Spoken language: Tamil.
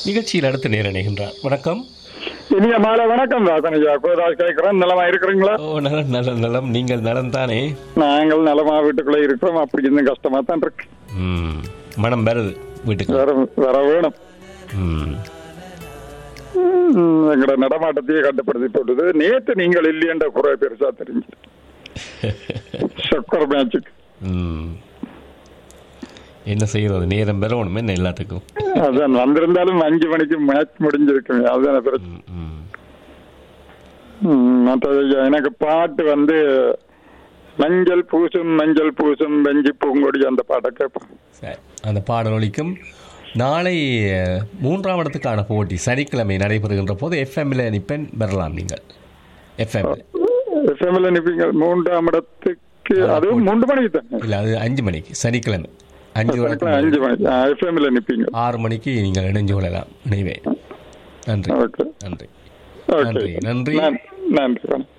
நிகழ்ச்சியில் அடுத்து நேர இணைகின்றார் வணக்கம் இனிய மாலை வணக்கம் ராசனையா கோதாஸ் கேட்கிறேன் நலமா இருக்கிறீங்களா ஓ நலம் நலம் நலம் நீங்கள் நலம் தானே நாங்கள் நலமா வீட்டுக்குள்ள இருக்கிறோம் அப்படி இன்னும் கஷ்டமா தான் இருக்கு ம் மனம் வருது வீட்டுக்கு வர வர வேணும் ம் ம், எங்கட நடமாட்டத்தையே கட்டுப்படுத்தி போட்டது நேத்து நீங்கள் இல்லையன்ற குறை பெருசா தெரிஞ்சு சக்கர் மேட்சுக்கு ம் என்ன செய்யறது நேரம் பெறணும் என்ன எல்லாத்துக்கும் அதான் வந்திருந்தாலும் அஞ்சு மணிக்கு மேட்ச் முடிஞ்சிருக்குமே அதுதான் பிரச்சனை ம், ம் ம், மற்றது எனக்கு பாட்டு வந்து மஞ்சள் பூசும் மஞ்சள் பூசும் வெஞ்சி பூங்கொடி அந்த பாட்டை கேட்பேன் சரி அந்த பாடல் ஒலிக்கும் நாளை அஹ், மூன்றாம் இடத்துக்கான போட்டி சனிக்கிழமை நடைபெறுகின்ற போது எஃப்எம்ல நிப்பெண் பெறலாம் நீங்கள் எஃப்எம்ல எஃப்எம்ல நிப்பீங்க மூன்றாம் இடத்துக்கு அதுவும் மூன்று மணிக்கு தானே இல்லை அது அஞ்சு மணிக்கு சனிக்கிழமை அஞ்சு சனிக்கிழமை வரைக்கும் அஞ்சு மணிக்கு எஃப்எம்ல நிப்பீங்க ஆறு மணிக்கு நீங்கள் இணைஞ்சு கொள்ளலாம் இணைவே நன்றி ஓகே நன்றி ஓகே நன்றி நன்றி நன்றி வணக்கம்